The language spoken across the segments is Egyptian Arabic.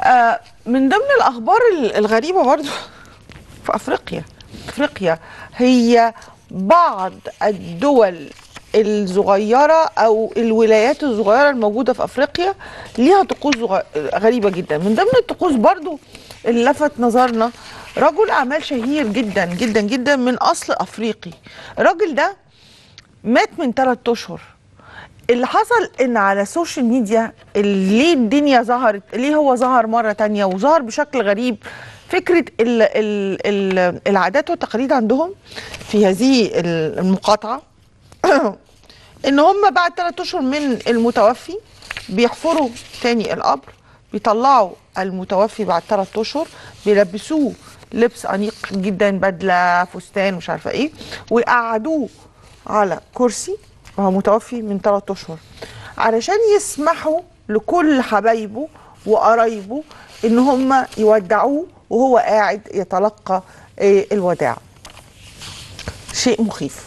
آه، من ضمن الاخبار ال- الغريبه برضو في افريقيا افريقيا هي بعض الدول الصغيره او الولايات الصغيره الموجوده في افريقيا ليها طقوس زغ- غريبه جدا من ضمن الطقوس برضو اللي لفت نظرنا رجل اعمال شهير جدا جدا جدا من اصل افريقي الراجل ده مات من ثلاثة اشهر اللي حصل ان على السوشيال ميديا اللي ليه الدنيا ظهرت ليه هو ظهر مره تانية وظهر بشكل غريب فكره ال ال ال العادات والتقاليد عندهم في هذه ال- المقاطعه ان هم بعد ثلاث اشهر من المتوفي بيحفروا تاني القبر بيطلعوا المتوفي بعد ثلاث اشهر بيلبسوه لبس انيق جدا بدله فستان مش عارفه ايه ويقعدوه على كرسي وهو متوفي من ثلاث اشهر علشان يسمحوا لكل حبايبه وقرايبه ان هم يودعوه وهو قاعد يتلقى آه، الوداع شيء مخيف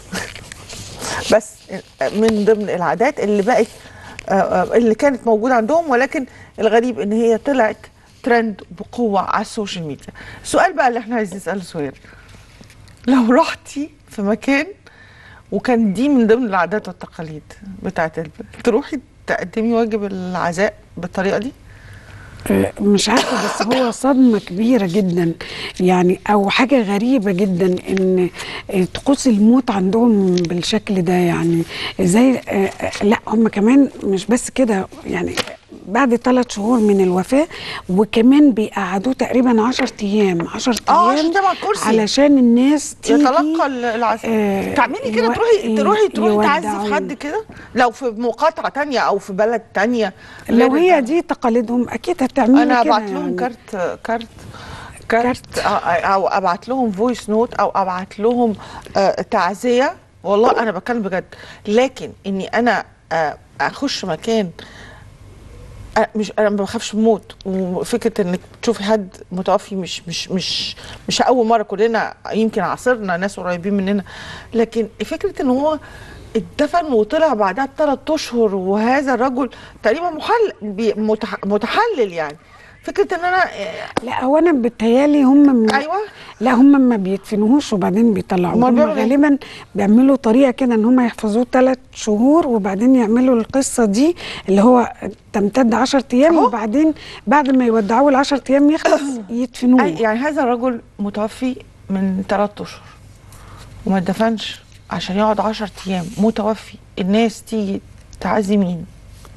بس من ضمن العادات اللي بقت آه، آه، اللي كانت موجوده عندهم ولكن الغريب ان هي طلعت ترند بقوه على السوشيال ميديا السؤال بقى اللي احنا عايزين نساله سهير لو رحتي في مكان وكان دي من ضمن العادات والتقاليد بتاعت البلد تروحي تقدمي واجب العزاء بالطريقه دي آه، مش عارفه بس هو صدمه كبيره جدا يعني او حاجه غريبه جدا ان آه، طقوس الموت عندهم بالشكل ده يعني ازاي آه، آه، لا هم كمان مش بس كده يعني بعد ثلاث شهور من الوفاه وكمان بيقعدوه تقريبا 10 ايام 10 اه عشان ايام تبع الكرسي علشان الناس تيجي يتلقى ال- العزاء آه، تعملي كده يو- تروحي تروحي تروحي تعزي في يودعون. حد كده لو في مقاطعه تانية او في بلد تانية لو غير هي البلد. دي تقاليدهم اكيد هتعملي انا كده ابعت لهم يعني. كارت كارت كارت أو- او ابعت لهم فويس نوت او ابعت لهم آه، تعزيه والله انا بتكلم بجد لكن اني انا آه، اخش مكان أنا مش انا ما بخافش من الموت وفكره انك تشوفي حد متوفي مش مش مش مش اول مره كلنا يمكن عاصرنا ناس قريبين مننا لكن فكره ان هو اتدفن وطلع بعدها بثلاث اشهر وهذا الرجل تقريبا محل بي- متح- متحلل يعني فكره ان انا لا هو انا بتهيالي هم من ايوه لا هم ما بيدفنوهوش وبعدين بيطلعوه أمال هم بيعملوا إيه؟ غالبا بيعملوا طريقه كده ان هم يحفظوه ثلاث شهور وبعدين يعملوا القصه دي اللي هو تمتد 10 ايام أهو. وبعدين بعد ما يودعوه ال 10 ايام يخلص يدفنوه أي يعني هذا الرجل متوفي من ثلاث اشهر وما اتدفنش عشان يقعد 10 ايام متوفي الناس تيجي تعزي مين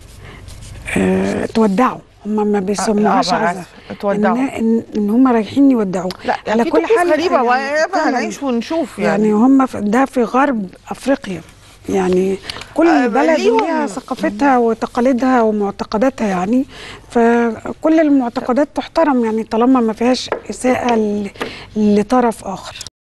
آه تودعوا هم ما بيسموهاش آه، آه، عزاء تودعوا. ان, إن, إن هم رايحين يودعوه لا على في كل طقوس حال غريبه يعني وياما فعلاً. هنعيش ونشوف يعني يعني, هم في- ده في غرب افريقيا يعني كل آه، بلد ليهم- ليها ثقافتها وتقاليدها ومعتقداتها يعني فكل المعتقدات تحترم يعني طالما ما فيهاش اساءه ل- لطرف اخر